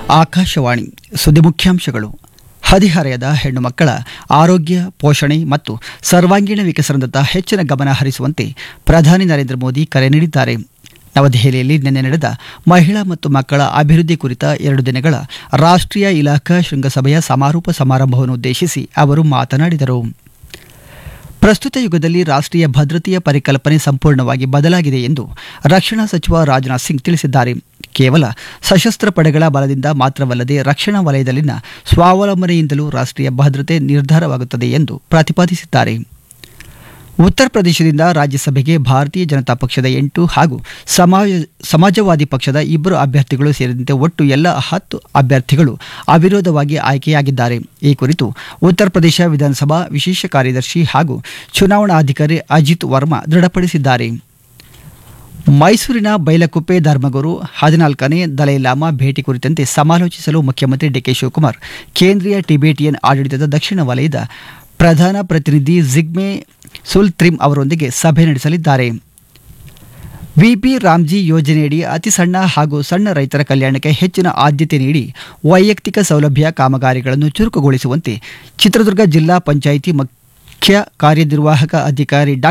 ಆಕಾಶವಾಣಿ ಸುದ್ದಿ ಮುಖ್ಯಾಂಶಗಳು ಹದಿಹರೆಯದ ಹೆಣ್ಣು ಮಕ್ಕಳ ಆರೋಗ್ಯ ಪೋಷಣೆ ಮತ್ತು ಸರ್ವಾಂಗೀಣ ವಿಕಸನದತ್ತ ಹೆಚ್ಚಿನ ಗಮನ ಹರಿಸುವಂತೆ ಪ್ರಧಾನಿ ನರೇಂದ್ರ ಮೋದಿ ಕರೆ ನೀಡಿದ್ದಾರೆ ನವದೆಹಲಿಯಲ್ಲಿ ನಿನ್ನೆ ನಡೆದ ಮಹಿಳಾ ಮತ್ತು ಮಕ್ಕಳ ಅಭಿವೃದ್ಧಿ ಕುರಿತ ಎರಡು ದಿನಗಳ ರಾಷ್ಟ್ರೀಯ ಇಲಾಖಾ ಶೃಂಗಸಭೆಯ ಸಮಾರೋಪ ಸಮಾರಂಭವನ್ನು ಉದ್ದೇಶಿಸಿ ಅವರು ಮಾತನಾಡಿದರು ಪ್ರಸ್ತುತ ಯುಗದಲ್ಲಿ ರಾಷ್ಟ್ರೀಯ ಭದ್ರತೆಯ ಪರಿಕಲ್ಪನೆ ಸಂಪೂರ್ಣವಾಗಿ ಬದಲಾಗಿದೆ ಎಂದು ರಕ್ಷಣಾ ಸಚಿವ ರಾಜನಾಥ್ ಸಿಂಗ್ ತಿಳಿಸಿದ್ದಾರೆ ಕೇವಲ ಸಶಸ್ತ್ರ ಪಡೆಗಳ ಬಲದಿಂದ ಮಾತ್ರವಲ್ಲದೆ ರಕ್ಷಣಾ ವಲಯದಲ್ಲಿನ ಸ್ವಾವಲಂಬನೆಯಿಂದಲೂ ರಾಷ್ಟ್ರೀಯ ಭದ್ರತೆ ನಿರ್ಧಾರವಾಗುತ್ತದೆ ಎಂದು ಪ್ರತಿಪಾದಿಸಿದ್ದಾರೆ ಉತ್ತರ ಪ್ರದೇಶದಿಂದ ರಾಜ್ಯಸಭೆಗೆ ಭಾರತೀಯ ಜನತಾ ಪಕ್ಷದ ಎಂಟು ಹಾಗೂ ಸಮಾಜ ಸಮಾಜವಾದಿ ಪಕ್ಷದ ಇಬ್ಬರು ಅಭ್ಯರ್ಥಿಗಳು ಸೇರಿದಂತೆ ಒಟ್ಟು ಎಲ್ಲ ಹತ್ತು ಅಭ್ಯರ್ಥಿಗಳು ಅವಿರೋಧವಾಗಿ ಆಯ್ಕೆಯಾಗಿದ್ದಾರೆ ಈ ಕುರಿತು ಉತ್ತರ ಪ್ರದೇಶ ವಿಧಾನಸಭಾ ವಿಶೇಷ ಕಾರ್ಯದರ್ಶಿ ಹಾಗೂ ಚುನಾವಣಾಧಿಕಾರಿ ಅಜಿತ್ ವರ್ಮಾ ದೃಢಪಡಿಸಿದ್ದಾರೆ ಮೈಸೂರಿನ ಬೈಲಕುಪ್ಪೆ ಧರ್ಮಗುರು ಹದಿನಾಲ್ಕನೇ ದಲೈ ಲಾಮಾ ಭೇಟಿ ಕುರಿತಂತೆ ಸಮಾಲೋಚಿಸಲು ಮುಖ್ಯಮಂತ್ರಿ ಡಿಕೆ ಶಿವಕುಮಾರ್ ಕೇಂದ್ರೀಯ ಟಿಬೇಟಿಯನ್ ಆಡಳಿತದ ದಕ್ಷಿಣ ವಲಯದ ಪ್ರಧಾನ ಪ್ರತಿನಿಧಿ ಜಿಗ್ಮೆ ಸುಲ್ತ್ರಿಮ್ ಅವರೊಂದಿಗೆ ಸಭೆ ನಡೆಸಲಿದ್ದಾರೆ ವಿಪಿ ರಾಮ್ಜಿ ಯೋಜನೆಯಡಿ ಅತಿ ಸಣ್ಣ ಹಾಗೂ ಸಣ್ಣ ರೈತರ ಕಲ್ಯಾಣಕ್ಕೆ ಹೆಚ್ಚಿನ ಆದ್ಯತೆ ನೀಡಿ ವೈಯಕ್ತಿಕ ಸೌಲಭ್ಯ ಕಾಮಗಾರಿಗಳನ್ನು ಚುರುಕುಗೊಳಿಸುವಂತೆ ಚಿತ್ರದುರ್ಗ ಜಿಲ್ಲಾ ಪಂಚಾಯಿತಿ ಮುಖ್ಯ ಕಾರ್ಯನಿರ್ವಾಹಕ ಅಧಿಕಾರಿ ಡಾ